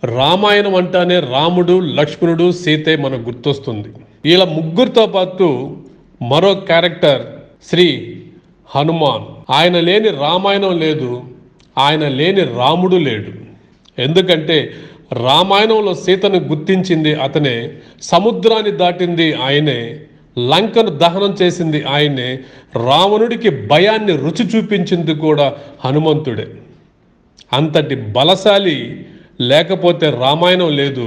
రామాయణం అంటానే రాముడు లక్ష్మణుడు సీతే మనకు గుర్తొస్తుంది వీళ్ళ ముగ్గురితో పాటు మరో క్యారెక్టర్ శ్రీ హనుమాన్ ఆయన లేని రామాయణం లేదు ఆయన లేని రాముడు లేడు ఎందుకంటే రామాయణంలో సీతను గుర్తించింది అతనే సముద్రాన్ని దాటింది ఆయనే లంకను దహనం చేసింది ఆయనే రావణుడికి భయాన్ని రుచి చూపించింది కూడా హనుమంతుడే అంతటి బలశాలి లేకపోతే రామాయణం లేదు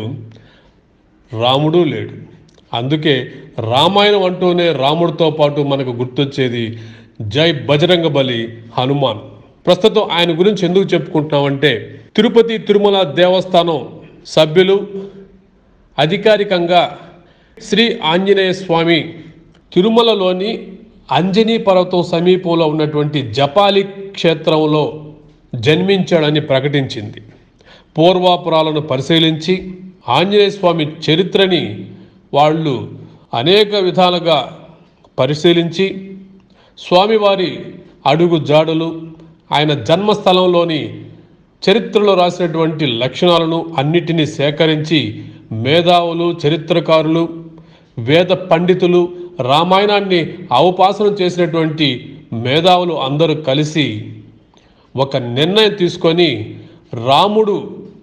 రాముడు లేడు అందుకే రామాయణం అంటూనే రాముడితో పాటు మనకు గుర్తొచ్చేది జై బజరంగ బలి హనుమాన్ ప్రస్తుతం ఆయన గురించి ఎందుకు చెప్పుకుంటున్నామంటే తిరుపతి తిరుమల దేవస్థానం సభ్యులు అధికారికంగా శ్రీ ఆంజనేయ స్వామి తిరుమలలోని అంజనీ పర్వతం సమీపంలో ఉన్నటువంటి జపాలి క్షేత్రంలో జన్మించాడని ప్రకటించింది పూర్వాపురాలను పరిశీలించి ఆంజనేయ స్వామి చరిత్రని వాళ్ళు అనేక విధాలుగా పరిశీలించి స్వామివారి అడుగు జాడలు ఆయన జన్మస్థలంలోని చరిత్రలో రాసినటువంటి లక్షణాలను అన్నిటినీ సేకరించి మేధావులు చరిత్రకారులు వేద పండితులు రామాయణాన్ని అవపాసనం చేసినటువంటి మేధావులు అందరూ కలిసి ఒక నిర్ణయం తీసుకొని రాముడు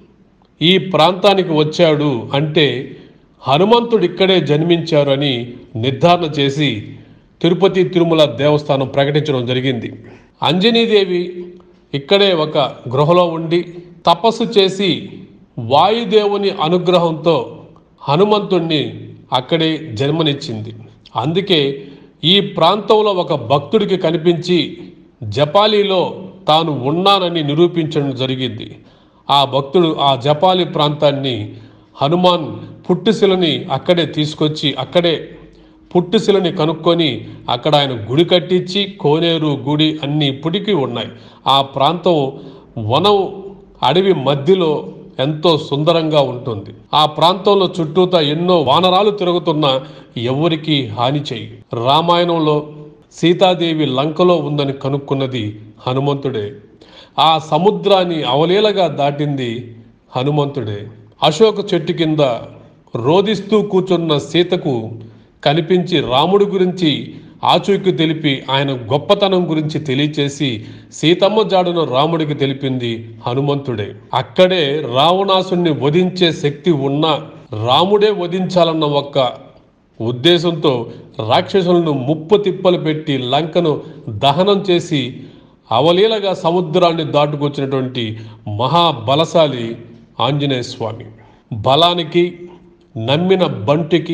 ఈ ప్రాంతానికి వచ్చాడు అంటే హనుమంతుడు ఇక్కడే జన్మించారు అని నిర్ధారణ చేసి తిరుపతి తిరుమల దేవస్థానం ప్రకటించడం జరిగింది అంజనీదేవి ఇక్కడే ఒక గృహలో ఉండి తపస్సు చేసి వాయుదేవుని అనుగ్రహంతో హనుమంతుణ్ణి అక్కడే జన్మనిచ్చింది అందుకే ఈ ప్రాంతంలో ఒక భక్తుడికి కనిపించి జపాలీలో తాను ఉన్నానని నిరూపించడం జరిగింది ఆ భక్తుడు ఆ జపాలి ప్రాంతాన్ని హనుమాన్ పుట్టుశిలని అక్కడే తీసుకొచ్చి అక్కడే పుట్టుశిలని కనుక్కొని అక్కడ ఆయన గుడి కట్టించి కోనేరు గుడి అన్ని ఇప్పటికీ ఉన్నాయి ఆ ప్రాంతం వనం అడవి మధ్యలో ఎంతో సుందరంగా ఉంటుంది ఆ ప్రాంతంలో చుట్టూతా ఎన్నో వానరాలు తిరుగుతున్నా ఎవరికి హాని చేయి రామాయణంలో సీతాదేవి లంకలో ఉందని కనుక్కున్నది హనుమంతుడే ఆ సముద్రాన్ని అవలీలగా దాటింది హనుమంతుడే అశోక చెట్టు కింద రోదిస్తూ కూర్చున్న సీతకు కనిపించి రాముడి గురించి ఆచూకీ తెలిపి ఆయన గొప్పతనం గురించి తెలియచేసి సీతమ్మ జాడును రాముడికి తెలిపింది హనుమంతుడే అక్కడే రావణాసుని వధించే శక్తి ఉన్నా రాముడే వధించాలన్న ఒక్క ఉద్దేశంతో రాక్షసులను ముప్పు తిప్పలు పెట్టి లంకను దహనం చేసి అవలీలగా సముద్రాన్ని దాటుకొచ్చినటువంటి మహాబలశాలి ఆంజనేయ స్వామి బలానికి నమ్మిన బంటికి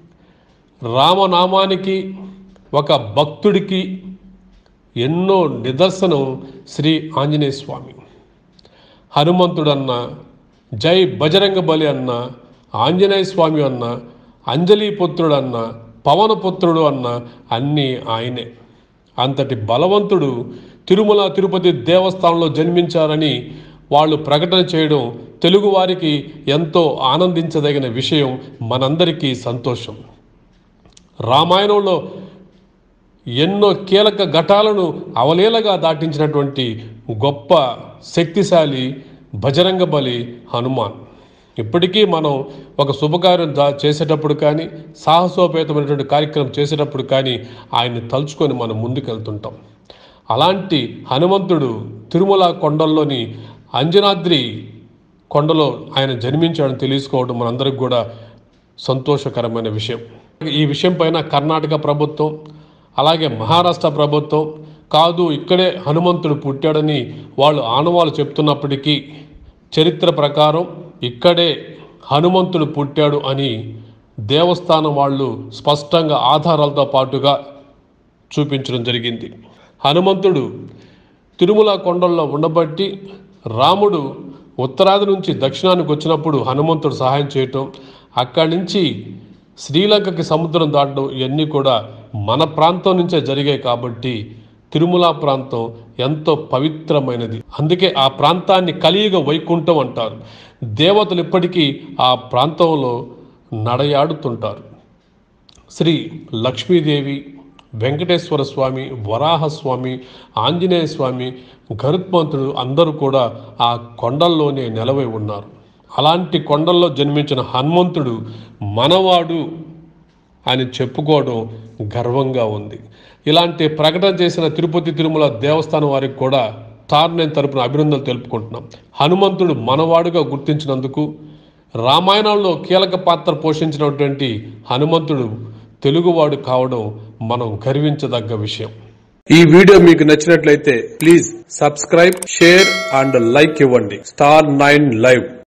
రామనామానికి ఒక భక్తుడికి ఎన్నో నిదర్శనం శ్రీ ఆంజనేయ స్వామి హనుమంతుడన్న జై బజరంగ బలి అన్న ఆంజనేయ స్వామి అన్న అంజలి పుత్రుడు అన్న పవనపుత్రుడు అన్న అన్నీ ఆయనే అంతటి బలవంతుడు తిరుమల తిరుపతి దేవస్థానంలో జన్మించారని వాళ్ళు ప్రకటన చేయడం తెలుగువారికి ఎంతో ఆనందించదగిన విషయం మనందరికీ సంతోషం రామాయణంలో ఎన్నో కీలక ఘటాలను అవలీలగా దాటించినటువంటి గొప్ప శక్తిశాలి బజరంగ బలి హనుమాన్ ఇప్పటికీ మనం ఒక శుభకార్యం దా- చేసేటప్పుడు కానీ సాహసోపేతమైనటువంటి కార్యక్రమం చేసేటప్పుడు కానీ ఆయన్ని తలుచుకొని మనం ముందుకెళ్తుంటాం అలాంటి హనుమంతుడు తిరుమల కొండల్లోని అంజనాద్రి కొండలో ఆయన జన్మించాడని తెలుసుకోవడం మనందరికి కూడా సంతోషకరమైన విషయం ఈ విషయం పైన కర్ణాటక ప్రభుత్వం అలాగే మహారాష్ట్ర ప్రభుత్వం కాదు ఇక్కడే హనుమంతుడు పుట్టాడని వాళ్ళు ఆనవాళ్ళు చెప్తున్నప్పటికీ చరిత్ర ప్రకారం ఇక్కడే హనుమంతుడు పుట్టాడు అని దేవస్థానం వాళ్ళు స్పష్టంగా ఆధారాలతో పాటుగా చూపించడం జరిగింది హనుమంతుడు తిరుమల కొండల్లో ఉండబట్టి రాముడు ఉత్తరాది నుంచి దక్షిణానికి వచ్చినప్పుడు హనుమంతుడు సహాయం చేయటం అక్కడి నుంచి శ్రీలంకకి సముద్రం దాటడం ఇవన్నీ కూడా మన ప్రాంతం నుంచే జరిగాయి కాబట్టి తిరుమల ప్రాంతం ఎంతో పవిత్రమైనది అందుకే ఆ ప్రాంతాన్ని కలియుగ వైకుంఠం అంటారు దేవతలు ఇప్పటికీ ఆ ప్రాంతంలో నడయాడుతుంటారు శ్రీ లక్ష్మీదేవి వెంకటేశ్వర స్వామి వరాహస్వామి ఆంజనేయ స్వామి గరుత్మంతుడు అందరూ కూడా ఆ కొండల్లోనే నెలవై ఉన్నారు అలాంటి కొండల్లో జన్మించిన హనుమంతుడు మనవాడు అని చెప్పుకోవడం గర్వంగా ఉంది ఇలాంటి ప్రకటన చేసిన తిరుపతి తిరుమల దేవస్థానం వారికి కూడా తార్నేని తరపున అభినందనలు తెలుపుకుంటున్నాం హనుమంతుడు మనవాడుగా గుర్తించినందుకు రామాయణంలో కీలక పాత్ర పోషించినటువంటి హనుమంతుడు తెలుగువాడు కావడం మనం గర్వించదగ్గ విషయం ఈ వీడియో మీకు నచ్చినట్లయితే please subscribe share and like ఇవ్వండి స్టార్ నైన్ లైవ్